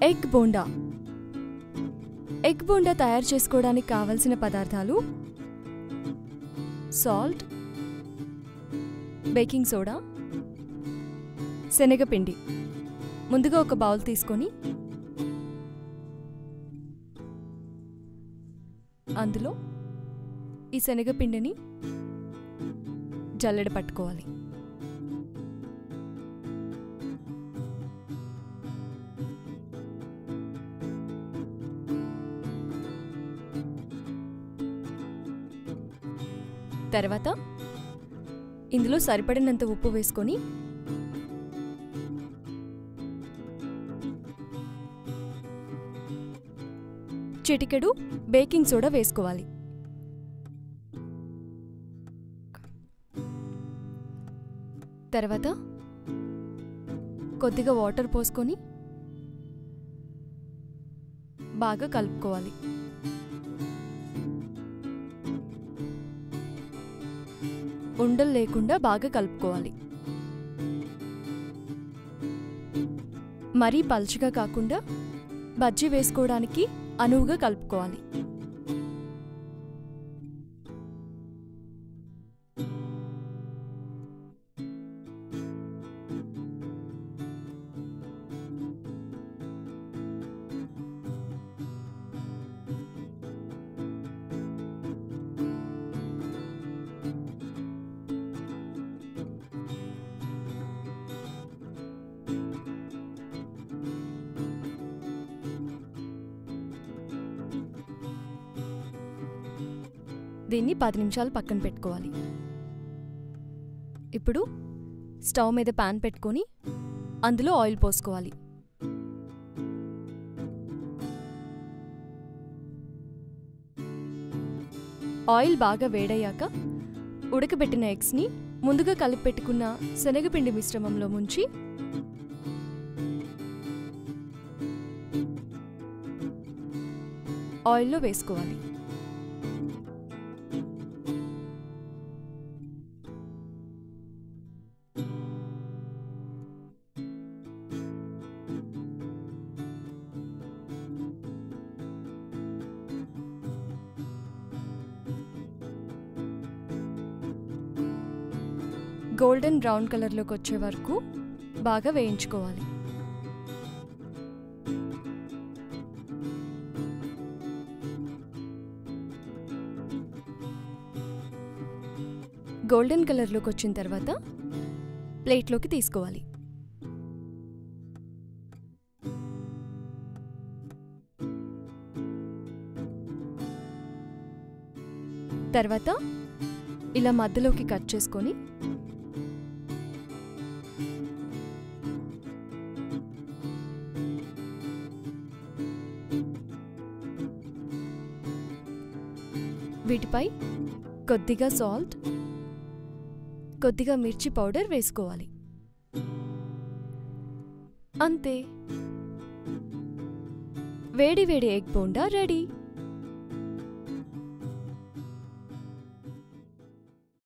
egg bonda egg bonda తయారు చేసుకోవడానికి కావలసిన పదార్థాలు సాల్ట్ బేకింగ్ సోడా శనగపిండి ముందుగా ఒక బౌల్ తీసుకొని అందులో ఈ శనగపిండిని జల్లెడ పట్టుకోవాలి తర్వాత ఇందులో సరిపడినంత ఉప్పు వేసుకొని చిటికెడు బేకింగ్ సోడా వేసుకోవాలి తర్వాత కొద్దిగా వాటర్ పోసుకొని బాగా కలుపుకోవాలి ఉండలు లేకుండా బాగా కలుపుకోవాలి మరీ పల్చగా కాకుండా బజ్జీ వేసుకోవడానికి అనువుగా కలుపుకోవాలి దీన్ని పది నిమిషాలు పక్కన పెట్టుకోవాలి ఇప్పుడు స్టవ్ మీద పాన్ పెట్టుకొని అందులో ఆయిల్ పోసుకోవాలి ఆయిల్ బాగా వేడయ్యాక ఉడకబెట్టిన ఎగ్స్ని ముందుగా కలిపి పెట్టుకున్న శనగపిండి మిశ్రమంలో ముంచి ఆయిల్లో వేసుకోవాలి గోల్డెన్ బ్రౌన్ కలర్లోకి వచ్చే వరకు బాగా వేయించుకోవాలి గోల్డెన్ కలర్లోకి వచ్చిన తర్వాత ప్లేట్లోకి తీసుకోవాలి తర్వాత ఇలా మధ్యలోకి కట్ చేసుకొని వీటిపై కొద్దిగా సాల్ట్ కొద్దిగా మిర్చి పౌడర్ వేసుకోవాలి అంతే వేడి వేడి ఎగ్ బోండా రెడీ